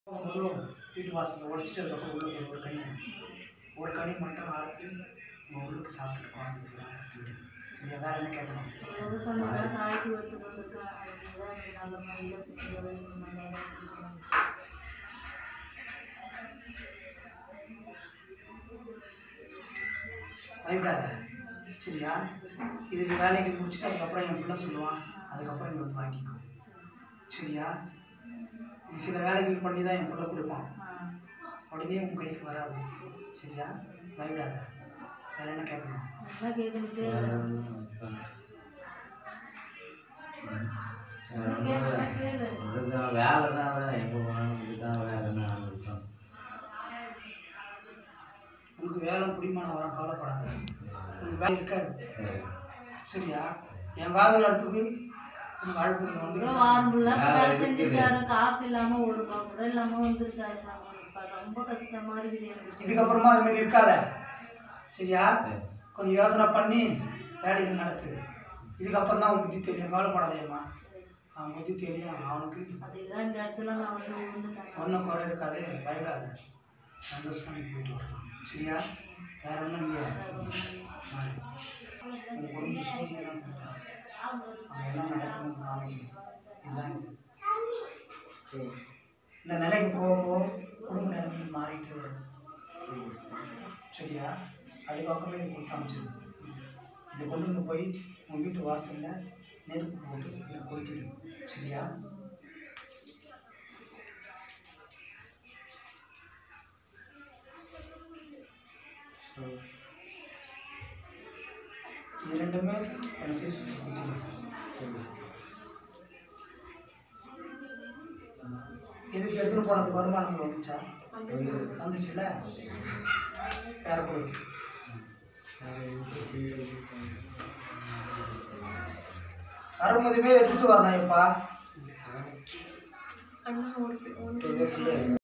முதல்ல வீட்டு வாசலில் உடச்சிட்டு அதுக்கப்புறம் உள்ள போய் ஒரு கனி ஒரு கனி மட்டும் ஆறுத்து உங்கள் உள்ளுக்கு சாப்பிட்டு குழந்தைக்கு சரியா வேற என்ன கேட்கணும் ஏதோ சொன்னாங்க தாய்க்கு ஒத்து போட்டிருக்கேன் அதுதான் எனக்கு நல்ல முறையில் செஞ்சு நல்லா இருக்கணும். பயப்படாத சரியா இதுக்கு வேலைக்கு முடிச்சுட்டு அதுக்கப்புறம் என் பிள்ளை சொல்லுவான் அதுக்கப்புறம் நீ வந்து வாங்கிக்கோ சரியா இது சில வேலைகள் பண்ணி தான் என் பிள்ளை கொடுப்பான் ஆ உடனே உன் கைக்கு வராது சரியா பயப்படாத வேற என்ன கேட்கணும் நல்லா கேட்டுக்கிட்டே இதுதான் வேலை தான் எங்கே போனாலும் இதுதான் வேலைன்னு ஆரம்பிச்சோம் உனக்கு வேலை பிடிமான வர கவலைப்படாத உனக்கு வேலை இருக்காது சரி சரியா என் காதல் இடத்துக்கு உனக்கு அழைப்பு வந்து இவ்வளோ வாரம் ஃபுல்லாக வேலை செஞ்சுருக்காரு காசு இல்லாமல் ஒரு ரூபா கூட இல்லாமல் வந்துருச்சா சார் இப்ப ரொம்ப கஷ்டமா இருக்குது எனக்கு இதுக்கப்புறமா அது மாதிரி இருக்காத சரியா சரி கொஞ்சம் யோசனை பண்ணி வேலைகள் நடத்து இதுக்கப்புறம் தான் உன் புத்தி தெரியும் கவலைப்படாதேம்மா அவன் புத்தி தெரியும் அவனுக்கு அதுதான் இந்த இடத்துல நான் வந்து விழுந்துட்டேன் ஒன்றும் குறை இருக்காது பயப்படாத சந்தோஷமா நீ போயிட்டு வரலாம் சரியா வேற ஒன்றும் இல்லையா மாறி. உன் குடும்ப சூழ்நிலை தான் கொடுத்தான் அங்கே என்ன நடக்கணும் காமிக்கணும் இதுதான் இது. சரி இந்த நிலைக்கு போக போக குடும்ப நிலைமை மாறிட்டே வரும் சரியா அதுக்கப்புறமே இது கொடுத்து அமைச்சது இதை கொண்டு வந்து போய் உன் வீட்டு வாசலில் நெருப்பு போட்டு இதை கொளுத்திடு சரியா ஸோ இது ரெண்டுமே எனக்கு சிரிச்சு சரி இதுக்கு எடுத்துட்டு போனதுக்கு வருமானம் வந்துச்சா வந்துச்சுல்ல வேற பொருள் வரும்போதுமே எடுத்துட்டு வரணும் எப்பா அண்ணா ஒரு